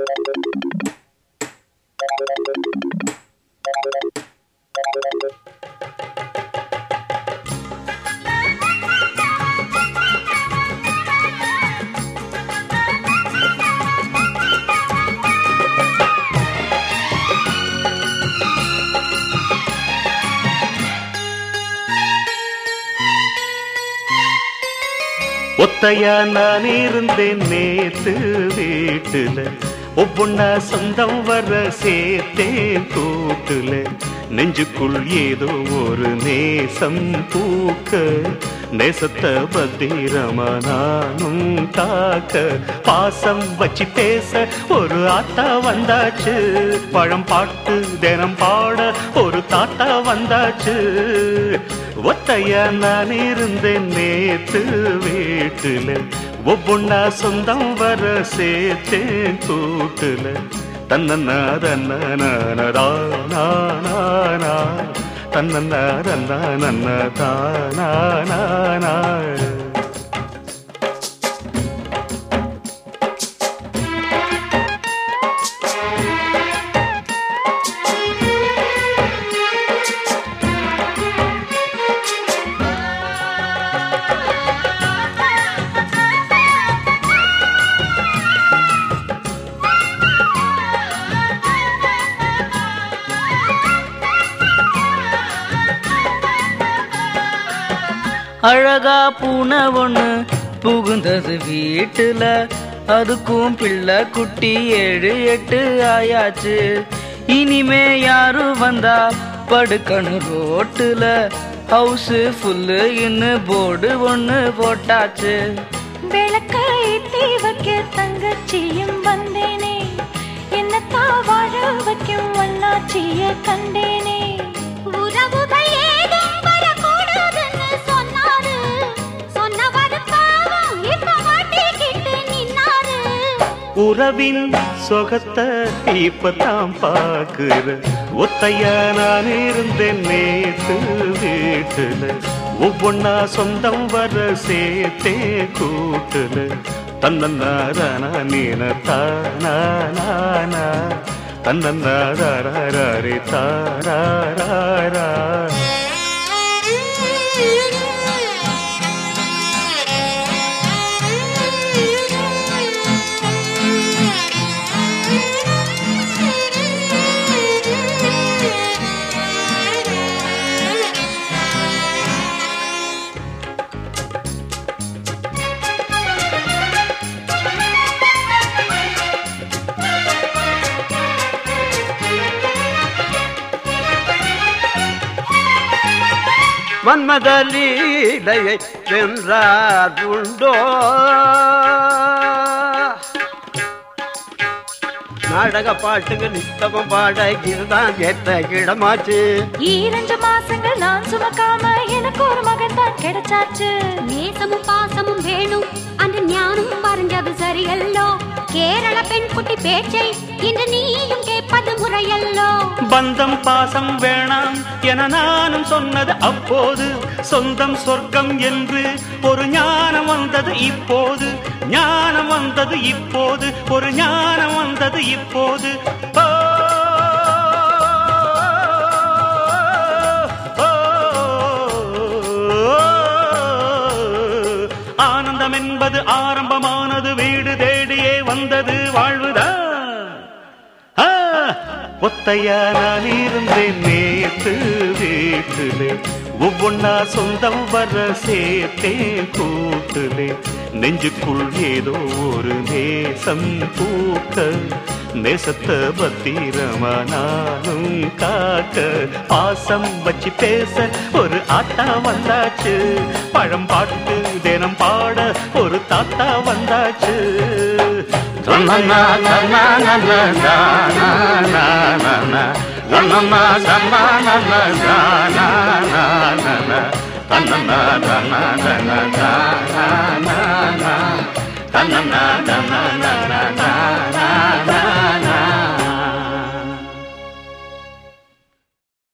ஒத்தையா நான் இருந்தேன் நேத்து வீட்டுல ஒவ்வொன்னா சொந்தம் வர சேர்த்தேன் கூட்டுல நெஞ்சுக்குள் ஏதோ ஒரு நேசம் பூக்க நேசத்தை பத்திரமா நானும் காக்க பாசம் வச்சு பேச ஒரு ஆத்தா வந்தாச்சு பழம் பாட்டு தினம் பாட ஒரு தாத்தா வந்தாச்சு ஒத்தையா நான் இருந்தேன் நேத்து வீட்டுல ஒவ்வொன்னா சொந்தம் வர சேர்த்தேன் கூட்டுல தன்னன்னா தன்னனா தன்னன்னா தன்னா தானா அழகா பூனை ஒண்ணு புகுந்தது வீட்டுல அதுக்கும் பிள்ளை குட்டி ஏழு எட்டு ஆயாச்சு இனிமே யாரு வந்தா படுக்கணும் ரோட்டுல ஹவுஸ் ஃபுல்லு இன்னு போர்டு ஒண்ணு போட்டாச்சு விளக்க ஏத்தி வைக்க தங்கச்சியும் வந்தேனே என்னத்தான் வாழ வைக்கும் வண்ணாச்சிய கண்டேனே உறவுகள் ஏதும் வரக்கூடாதுன்னு சொன்னாரு சொன்னவர் பாவம் இப்ப மாட்டிக்கிட்டு நின்னாரு உறவின் சொகத்தை இப்பதான் பாக்குற ஒத்தையா நான் இருந்தேன் நேத்து வீட்டுல ஒவ்வொன்னா சொந்தம் வர சேர்த்தே கூட்டுல தன்னன்னாரானா நீன தானா தன்னன்னாரே தாரா மன்மத லீலையை வென்றார் உண்டோ நாடக பாட்டுங்க நித்தமும் பாட இதுதான் ஏத்த இடமாச்சு ஈரஞ்சு மாசங்கள் நான் சுமக்காம எனக்கு ஒரு மகன் தான் கிடைச்சாச்சு நேசமும் பாசமும் வேணும் அந்த ஞானம் வரைஞ்சது சரியல்லோ கேரள பெண் குட்டி பேச்சை இன்று நீயும் கேட்பது முறையல்லோ பந்தம் பாசம் வேணாம் என நானும் சொன்னது அப்போது சொந்தம் சொர்க்கம் என்று ஒரு ஞானம் வந்தது இப்போது ஞானம் வந்தது இப்போது ஒரு ஞானம் வந்தது இப்போது ஓ, ஓ, ஓ, ஆனந்தம் என்பது ஆரம்பமானது வீடு தேடியே வந்தது வாழ்வுதான் ஆ, ஒத்தையா நான் இருந்தேன் நேத்து வீட்டுலே ஒவ்வொன்னா சொந்தம் வர சேர்த்தேன் கூட்டுலே நெஞ்சுக்குள் ஏதோ ஒரு நேசம் பூக்க நேசத்தை பத்திரமா நானும் காக்க பாசம் வச்சு பேச ஒரு ஆட்டா வந்தாச்சு பழம் பாட்டு தினம் பாட ஒரு தாத்தா வந்தாச்சு தன்னன்னா தன்னா நன்னா தானா நானா தன்னன்னா தன்னா நன்னா தானா நானா தன்னன்னா தன்னா நன்னா தானா நானா தன்னன்னா தன்னா நன்னா